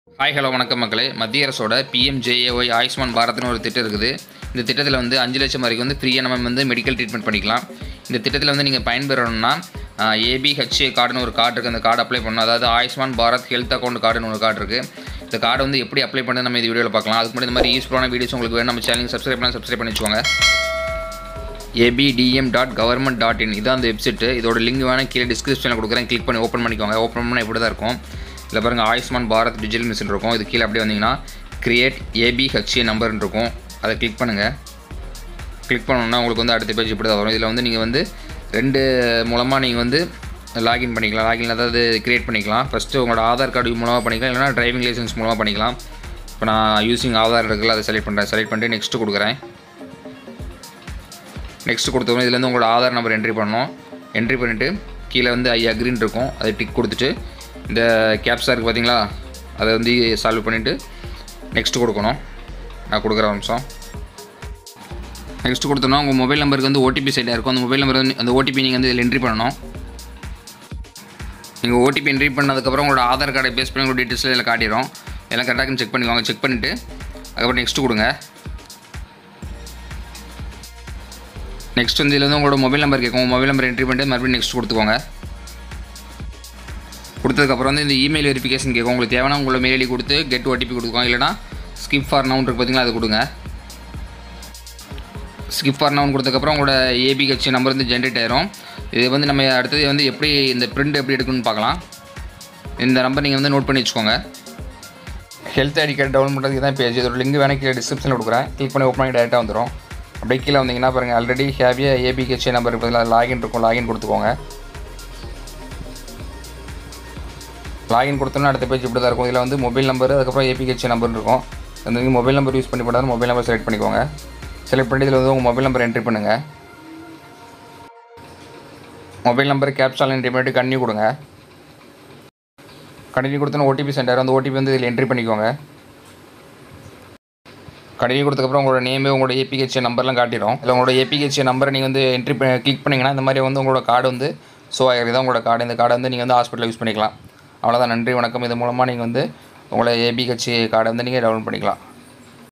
hi hello வணக்கம் மக்களே மத்திய அரசோட பிஎம்ஜேஏஒய் ஆயுஷ்மான் பாரத்னு ஒரு திட்டம் இருக்குது இந்த திட்டத்தில் வந்து அஞ்சு லட்சம் வரைக்கும் வந்து ஃப்ரீயாக நம்ம வந்து மெடிக்கல் ட்ரீட்மெண்ட் பண்ணிக்கலாம் இந்த திட்டத்தில் வந்து நீங்கள் பயன்பெறணும்னா ஏபிஹெச்ஏ கார்டுன்னு ஒரு கார்டு இருக்குது அந்த கார்டு அப்ளை பண்ணணும் அதாவது ஆயுஷ்மான் பாரத் ஹெல்த் அக்கௌண்ட் கார்டுன்னு ஒரு கார்டு இருக்குது இந்த கார்டு வந்து எப்படி அப்ளை பண்ணி நம்ம இந்த வீடியோவில் பார்க்கலாம் அதுக்கு முன்னாடி இந்த மாதிரி யூஸ்ஃபுல்லான வீடியோஸ் உங்களுக்கு வேணும் நம்ம சேனல் சப்ஸ்கிரைப் பண்ணி சப்ஸ்கிரைப் பண்ணி வச்சுக்கோங்க ABDM dot government dot in இதான் அந்த வெப்சைட்டு இதோட லிங்க் வேணால் கீழே டிஸ்கிரிப்ஷனில் கொடுக்குறேன் கிளிக் பண்ணி ஓப்பன் பண்ணிக்கோங்க ஓப்பன் பண்ணால் இப்படி தான் இருக்கும் இதில் பாருங்கள் ஆயுஷ்மான் பாரத் டிஜிட்டல் மிஷின் இருக்கும் இது கீழே அப்படியே வந்தீங்கன்னா கிரியேட் ஏபிஹெச்ஏ நம்பர்னு இருக்கும் அதை கிளிக் பண்ணுங்கள் கிளிக் பண்ணோன்னா உங்களுக்கு வந்து அடுத்த பேஜ் இப்படி தான் வரும் இதில் வந்து நீங்கள் வந்து ரெண்டு மூலமாக நீங்கள் வந்து லாகின் பண்ணிக்கலாம் லாகின் அதாவது கிரியேட் பண்ணிக்கலாம் ஃபஸ்ட்டு உங்களோட ஆதார் கார்டு மூலமாக பண்ணிக்கலாம் இல்லைனா டிரைவிங் லைசன்ஸ் மூலமாக பண்ணிக்கலாம் இப்போ நான் யூஸிங் ஆதார் இருக்குல்ல அதை செலக்ட் பண்ணுறேன் செலக்ட் பண்ணிட்டு நெக்ஸ்ட்டு கொடுக்குறேன் நெக்ஸ்ட் கொடுத்தோம் இதுலேருந்து உங்களோட ஆதார் நம்பர் என்ட்ரி பண்ணணும் என்ட்ரி பண்ணிவிட்டு கீழே வந்து ஐ அக்ரின் இருக்கும் அதை டிக் கொடுத்துட்டு இந்த கேப்ஸாக இருக்குது பார்த்தீங்களா அதை வந்து சால்வ் பண்ணிவிட்டு நெக்ஸ்ட் கொடுக்கணும் நான் கொடுக்குற ஒரு நிமிஷம் நெக்ஸ்ட் கொடுத்தோம்னா உங்கள் மொபைல் நம்பருக்கு வந்து ஓடிபி சைடாக இருக்கும் அந்த மொபைல் நம்பர் வந்து அந்த ஓடிபி நீங்கள் வந்து இதில் என்ட்ரி பண்ணணும் நீங்கள் ஓடிபி என்ட்ரி பண்ணதுக்கப்புறம் உங்களோட ஆதார் கார்டை பேஸ் பண்ணி உங்களோட டீட்டெயில்ஸ் இதில் காட்டிடும் எல்லாம் கரெக்டாக செக் பண்ணிக்கோங்க செக் பண்ணிவிட்டு அதுக்கப்புறம் நெக்ஸ்ட் கொடுங்க நெக்ஸ்ட் வந்து இதில் வந்து உங்களோட மொபைல் நம்பர் கேட்கும் உங்கள் மொபைல் நம்பர் என்ட்ரி பண்ணிட்டு மறுபடியும் நெக்ஸ்ட் கொடுத்துக்கோங்க கொடுத்ததுக்கப்புறம் வந்து இந்த இமெயில் வெரிஃபிகேஷன் கேட்கும் உங்களுக்கு தேவையான உங்களோட மெயில் ஐடி கொடுத்து கெட் ஓடிபி கொடுத்துக்கோங்க இல்லைனா ஸ்கிப் ஃபார் நவுன் இருக்கு பார்த்தீங்களா அதை கொடுங்க ஸ்கிப் ஃபார் நவுன் கொடுத்ததுக்கப்புறம் உங்களோட ஏபிஹெச் நம்பர் வந்து ஜென்ரேட் ஆயிரும் இது வந்து நம்ம அடுத்தது வந்து எப்படி இந்த பிரிண்ட் எப்படி எடுக்கணும்னு பார்க்கலாம் இந்த நம்பர் நீங்கள் வந்து நோட் பண்ணி வச்சுக்கோங்க ஹெல்த் ஐடி கார்டு டவுன்லோட் பண்ணுறதுக்கு தான் பேஜ் இதோட லிங்க் வேணால் கீழே டிஸ்கிரிப்ஷனில் கொடுக்குறேன் கிளிக் பண்ணி ஓப்பன் பண்ணி டேரெக்டாக வந்துடும் அப்படியே கீழே வந்தீங்கன்னா பாருங்கள் ஆல்ரெடி ஹேவியா ஏபிஹெச்ஏ நம்பர் இருக்குது அதில் லாகின் இருக்கும் லாகின் கொடுத்துக்கோங்க லாகின் கொடுத்தோன்னா அடுத்த பேஜ் இப்படி தான் இருக்கும் இதில் வந்து மொபைல் நம்பர் அதுக்கப்புறம் ஏபிஹெச்ஏ நம்பர் இருக்கும் அந்த நீங்கள் மொபைல் நம்பர் யூஸ் பண்ணி போட்டாலும் மொபைல் நம்பர் செலக்ட் பண்ணிக்கோங்க செலக்ட் பண்ணி இதில் வந்து உங்கள் மொபைல் நம்பர் என்ட்ரி பண்ணுங்கள் மொபைல் நம்பர் கேப்சால் என்ட்ரி பண்ணிட்டு கண்டினியூ கொடுங்க கண்டினியூ கொடுத்தோன்னா ஓடிபி சென்டர் அந்த ஓடிபி வந்து இதில் என்ட்ரி பண்ணிக்கோங்க கண்டினியூ கொடுத்ததுக்கப்புறம் உங்களோட நேமு உங்களோட ஏபிஹெச்ஏ நம்பர்லாம் காட்டிடும் இல்லை உங்களோட ஏபிஹெச்ஏ நம்பரை நீங்கள் வந்து என்ட்ரி கிளிக் பண்ணிங்கன்னா இந்த மாதிரி வந்து உங்களோட கார்டு வந்து ஷோ ஆகிறது தான் உங்களோட கார்டு இந்த கார்டை வந்து நீங்கள் வந்து ஹாஸ்பிட்டலில் யூஸ் பண்ணிக்கலாம் அவ்வளோதான் நன்றி வணக்கம் இது மூலமாக நீங்கள் வந்து உங்களோட ஏபிஹெச்ஏ கார்டை வந்து நீங்கள் டவுன்லோட் பண்ணிக்கலாம்